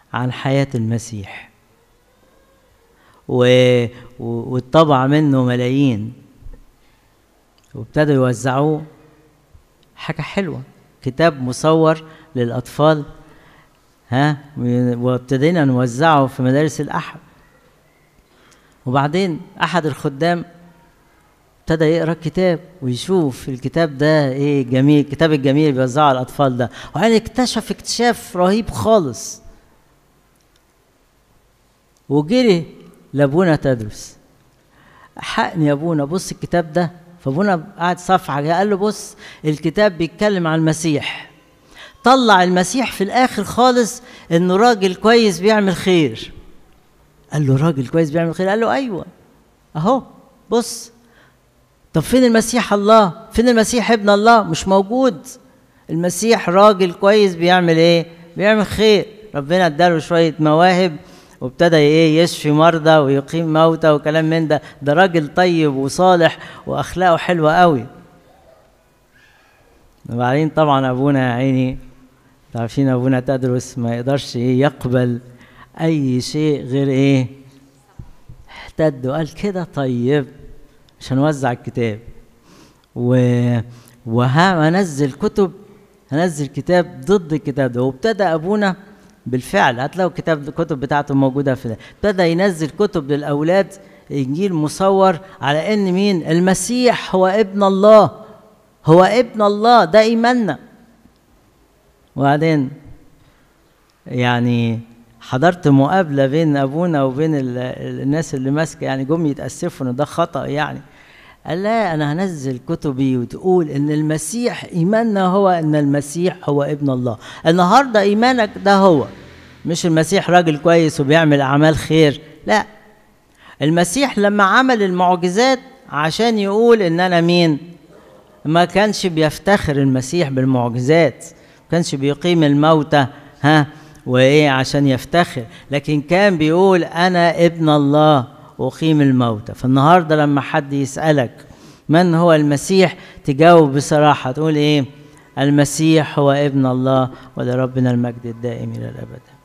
عن حياة المسيح و... و... واتطبع منه ملايين وابتدوا يوزعوه حاجة حلوة كتاب مصور للأطفال ها وابتدينا نوزعه في مدارس الأحد وبعدين أحد الخدام ابتدى يقرا الكتاب ويشوف الكتاب ده ايه جميل الكتاب الجميل اللي بيوزعه على الاطفال ده وبعدين اكتشف اكتشاف رهيب خالص وجري لابونا تدرس حقني يا ابونا بص الكتاب ده فابونا قعد صفحه قال له بص الكتاب بيتكلم عن المسيح طلع المسيح في الاخر خالص انه راجل كويس بيعمل خير قال له راجل كويس بيعمل خير قال له ايوه اهو بص طب فين المسيح الله فين المسيح ابن الله مش موجود المسيح راجل كويس بيعمل ايه بيعمل خير ربنا اداله شويه مواهب وابتدى ايه يشفي مرضى ويقيم موتى وكلام من ده ده راجل طيب وصالح واخلاقه حلوه قوي وبعدين طبعا ابونا يا عيني عارفين ابونا تدرس ما يقدرش ايه يقبل اي شيء غير ايه احتد وقال كده طيب مش هنوزع الكتاب و وهنزل كتب هنزل كتاب ضد الكتاب ده وابتدى ابونا بالفعل هتلاقوا كتاب الكتب بتاعته موجوده في ده ابتدى ينزل كتب للاولاد انجيل مصور على ان مين المسيح هو ابن الله هو ابن الله ده ايماننا وبعدين يعني حضرت مقابله بين ابونا وبين الناس اللي ماسكه يعني جم يتاسفوا ان ده خطا يعني قال لا انا هنزل كتبي وتقول ان المسيح ايماننا هو ان المسيح هو ابن الله النهارده ايمانك ده هو مش المسيح راجل كويس وبيعمل اعمال خير لا المسيح لما عمل المعجزات عشان يقول ان انا مين ما كانش بيفتخر المسيح بالمعجزات ما كانش بيقيم الموتى ها وايه عشان يفتخر لكن كان بيقول انا ابن الله اقيم الموتى فالنهارده لما حد يسالك من هو المسيح تجاوب بصراحه تقول ايه المسيح هو ابن الله ولربنا المجد الدائم الى الابد